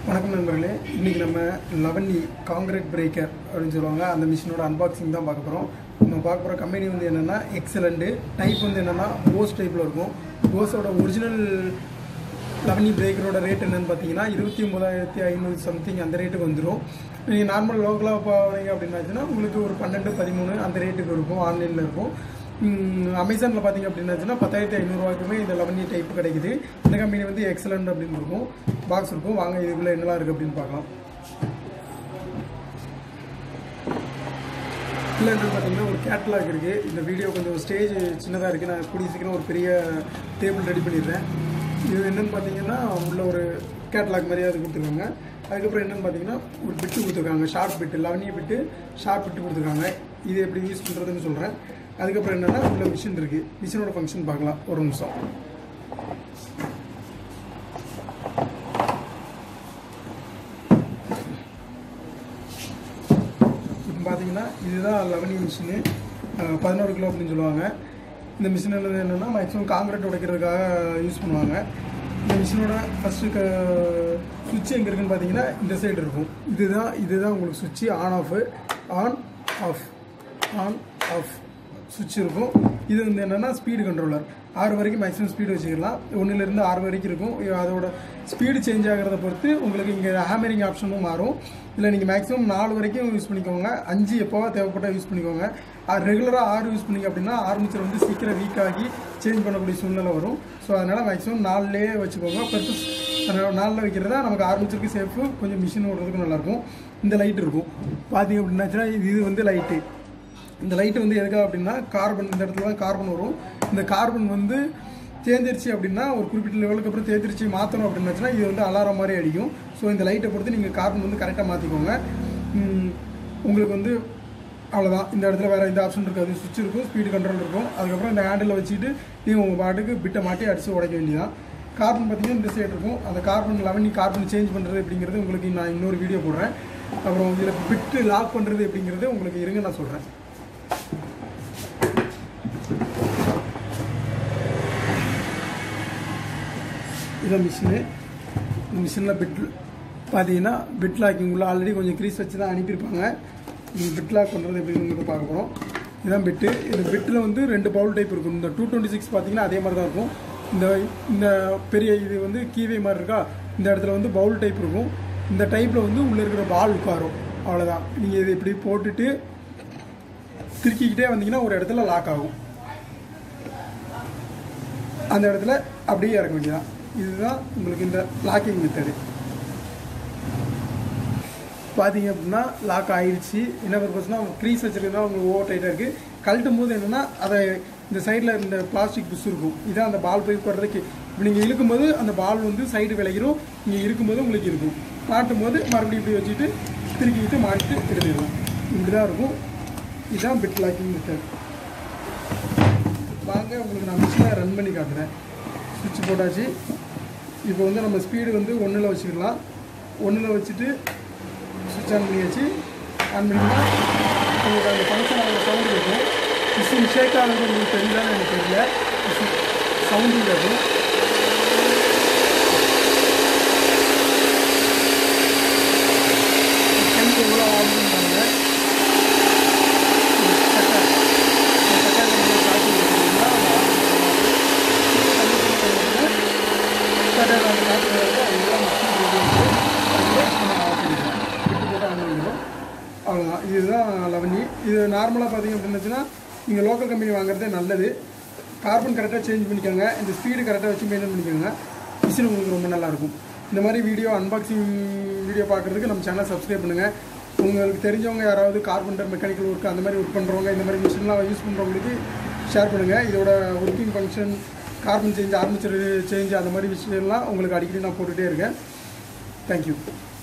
வணக்கம் நண்பர்களே இன்றைக்கி நம்ம லெவன்இ காங்கிரீட் பிரேக்கர் அப்படின்னு சொல்லுவாங்க அந்த மிஷினோட அன்பாக்சிங் தான் பார்க்க போகிறோம் நம்ம பார்க்க போகிற கம்பெனி வந்து என்னென்னா எக்ஸலண்ட்டு டைப் வந்து என்னென்னா போஸ் டைப்பில் இருக்கும் போஸோட ஒரிஜினல் லெவன்இ பிரேக்கரோட ரேட் என்னன்னு பார்த்தீங்கன்னா இருபத்தி ஒம்பதாயிரத்தி ஐநூறு சம்திங் அந்த ரேட்டுக்கு வந்துடும் நீங்கள் நார்மல் லோக்கலாக போகிறீங்க அப்படின்னாச்சுன்னா உங்களுக்கு ஒரு பன்னெண்டு பதிமூணு அந்த ரேட்டுக்கு இருக்கும் ஆன்லைனில் இருக்கும் அமேசானில் பார்த்தீங்க அப்படின்னாச்சுன்னா பத்தாயிரத்தி ஐநூறுரூவாய்க்குமே இந்த லெவன்இ டைப் கிடைக்குது இந்த கம்பெனி வந்து எக்ஸலண்ட் அப்படின்னு இருக்கும் பாக்ஸ் இருக்கும் வாங்க இதுக்குள்ளே என்னலாம் இருக்குது அப்படின்னு பார்க்கலாம் இல்லைன்றது பார்த்தீங்கன்னா ஒரு கேட்லாக் இருக்குது இந்த வீடியோ கொஞ்சம் ஸ்டேஜ் சின்னதாக இருக்குது நான் கூடிய சீக்கிரம் ஒரு பெரிய டேபிள் ரெடி பண்ணிடுறேன் இது என்னென்னு பார்த்தீங்கன்னா உள்ள ஒரு கேட்லாக் மாதிரியே அது கொடுத்துருக்காங்க அதுக்கப்புறம் என்னென்னு பார்த்தீங்கன்னா ஒரு பிட்டு கொடுத்துருக்காங்க ஷார்ட் பிட்டு லெவனிய பிட்டு ஷார்ட் பிட்டு கொடுத்துருக்காங்க இது எப்படி யூஸ் பண்ணுறதுன்னு சொல்கிறேன் அதுக்கப்புறம் என்னென்னா உள்ள மிஷின் இருக்குது மிஷினோட ஃபங்க்ஷன் பார்க்கலாம் ஒரு நிமிஷம் இப்போ பார்த்தீங்கன்னா இதுதான் லெவனி மிஷினு பதினோரு கிலோ அப்படின்னு சொல்லுவாங்க இந்த மிஷினில் என்னென்னா மேக்ஸிமம் காங்கிரீட் உடைக்கிறதுக்காக யூஸ் பண்ணுவாங்க இந்த மிஷினோட ஃபஸ்ட்டு க சுவிட்ச் எங்கே இருக்குன்னு பார்த்தீங்கன்னா இந்த சைடு இருக்கும் இதுதான் இதுதான் உங்களுக்கு சுவிட்சு on off on off on off சுவிட்ச் இருக்கும் இது வந்து என்னென்னா ஸ்பீடு கண்ட்ரோலர் ஆறு வரைக்கும் மேக்ஸிமம் ஸ்பீடு வச்சுக்கலாம் ஒன்றுலேருந்து ஆறு வரைக்கும் இருக்கும் அதோட ஸ்பீடு சேஞ்ச் ஆகிறத பொறுத்து உங்களுக்கு இங்கே ஹேமரிங் ஆப்ஷனும் மாறும் இல்லை நீங்கள் மேக்ஸிமம் நாலு வரைக்கும் யூஸ் பண்ணிக்கோங்க அஞ்சு எப்போவா தேவைப்பட்டால் யூஸ் பண்ணிக்கோங்க ரெகுலராக ஆறு யூஸ் பண்ணிங்க அப்படின்னா ஆர்மிச்சர் வந்து சீக்கிரம் வீக் ஆகி சேஞ்ச் பண்ணக்கூடிய சூழ்நிலை வரும் ஸோ அதனால் மேக்ஸிமம் நாலுலேயே வச்சுக்கோங்க பர்பஸ் நாளில் வைக்கிறதா நமக்கு ஆர்மிச்சருக்கு சேஃபு கொஞ்சம் மிஷின் ஓடுறதுக்கு நல்லாயிருக்கும் இந்த லைட் இருக்கும் பார்த்தீங்க அப்படின்னாச்சுன்னா இது வந்து லைட்டு இந்த லைட்டு வந்து எதுக்காக அப்படின்னா கார்பன் இந்த இடத்துல தான் கார்பன் வரும் இந்த கார்பன் வந்து தேர்ந்துருச்சு அப்படின்னா ஒரு குறிப்பிட்ட லெவலுக்கு அப்புறம் தேர்ந்துருச்சு மாற்றணும் அப்படின்னாச்சுன்னா இது வந்து அலாரம் மாதிரி அடிக்கும் ஸோ இந்த லைட்டை பொறுத்து நீங்கள் கார்பன் வந்து கரெக்டாக மாற்றிக்கோங்க உங்களுக்கு வந்து அவ்வளோதான் இந்த இடத்துல வேறு எந்த ஆப்ஷன் இருக்காது சுவிட்ச் இருக்கும் ஸ்பீடு கண்ட்ரோல் இருக்கும் அதுக்கப்புறம் இந்த ஹேண்டில் வச்சுட்டு நீங்கள் உங்கள் பாட்டுக்கு பிட்டை மாட்டி அடித்து உடைக்க வேண்டியதான் கார்பன் பார்த்தீங்கன்னா இந்த சைடு இருக்கும் அந்த கார்பன் லெவனி கார்பன் சேஞ்ச் பண்ணுறது அப்படிங்கிறது உங்களுக்கு நான் இன்னொரு வீடியோ போடுறேன் அப்புறம் இதில் பிட்டு லாக் பண்ணுறது அப்படிங்கிறது உங்களுக்கு இருங்க நான் சொல்கிறேன் இதான் மிஷினு இந்த மிஷினில் பிட் பார்த்தீங்கன்னா பிட் லாக்கிங் உள்ள ஆல்ரெடி கொஞ்சம் க்ரீஸ் வச்சு தான் அனுப்பியிருப்பாங்க பிட் லாக் பண்ணுறது எப்படின்னு பார்க்க போகிறோம் இதுதான் பிட்டு இந்த பிட்டில் வந்து ரெண்டு பவுல் டைப் இருக்கும் இந்த டூ டுவெண்ட்டி சிக்ஸ் பார்த்தீங்கன்னா அதே மாதிரி தான் இருக்கும் இந்த இந்த பெரிய இது வந்து கீவே மாதிரி இருக்கா இந்த இடத்துல வந்து பவுல் டைப் இருக்கும் இந்த டைப்பில் வந்து உள்ளே இருக்கிற பால் உட்காரும் அவ்வளோதான் நீங்கள் இது இப்படி போட்டுட்டு திருக்கிக்கிட்டே வந்தீங்கன்னா ஒரு இடத்துல லாக் ஆகும் அந்த இடத்துல அப்படியே இறக்க வேண்டியதான் இதுதான் உங்களுக்கு இந்த லாக்கிங் மெத்தடு பார்த்தீங்க அப்படின்னா லாக் ஆயிடுச்சு என்ன பர்பஸ்னால் க்ரீஸ் வச்சுருந்தா உங்களுக்கு ஓவர் டைட்டாக இருக்குது கழட்டும் போது என்னென்னா அதை இந்த சைடில் இந்த பிளாஸ்டிக் புஷ் இருக்கும் இதான் அந்த பால் போய் போடுறதுக்கு இப்போ நீங்கள் இழுக்கும்போது அந்த பால் வந்து சைடு விளைகிறோம் இங்கே இருக்கும்போது உங்களுக்கு இருக்கும் மாட்டும் போது மறுபடியும் இப்படி வச்சுட்டு திருக்கிட்டு மாட்டிட்டு எடுத்துடலாம் இப்படி தான் இருக்கும் இதுதான் பிட் லாக்கிங் மெத்தட் வாங்க உங்களுக்கு நான் மிஷினை ரன் பண்ணி காட்டுறேன் சுவிட்ச் போட்டாச்சு இப்போ வந்து நம்ம ஸ்பீடு வந்து ஒன்றில் வச்சுக்கலாம் ஒன்றில் வச்சுட்டு சுவிட்ச் ஆன் பண்ணியாச்சு ஆன் பண்ணிங்கன்னா உங்களுக்கு அந்த ஃபங்க்ஷன் ஆகிற சவுண்டு இருக்கும் மிஷின் ஷேக் ஆனது உங்களுக்கு தெரியலான்னு எனக்கு தெரியல சவுண்டு கேட்கும் கைக்கு எவ்வளோ ஆகுதுன்னு பாருங்கள் அவ்வளோதான் இதுதான் லெவனி இது நார்மலாக பார்த்தீங்க அப்படின்னுச்சுன்னா நீங்கள் லோக்கல் கம்பெனி வாங்குறதே நல்லது கார்பன் கரெக்டாக சேஞ்ச் பண்ணிக்கோங்க இந்த ஸ்பீடு கரெக்டாக வச்சு மெயின்டைன் பண்ணிக்கோங்க மிஷின் உங்களுக்கு ரொம்ப நல்லாயிருக்கும் இந்த மாதிரி வீடியோ அன்பாக்சிங் வீடியோ பார்க்குறதுக்கு நம்ம சேனல் சப்ஸ்கிரைப் பண்ணுங்கள் உங்களுக்கு தெரிஞ்சவங்க யாராவது கார்பெண்டர் மெக்கானிக்கல் ஒர்க் அந்த மாதிரி ஒர்க் பண்ணுறவங்க இந்த மாதிரி மிஷின்லாம் யூஸ் பண்ணுறவங்களுக்கு ஷேர் பண்ணுங்கள் இதோட working function carbon change armature change அந்த மாதிரி விஷயம்லாம் உங்களுக்கு அடிக்கடி நான் போட்டுகிட்டே இருக்கேன் தேங்க்யூ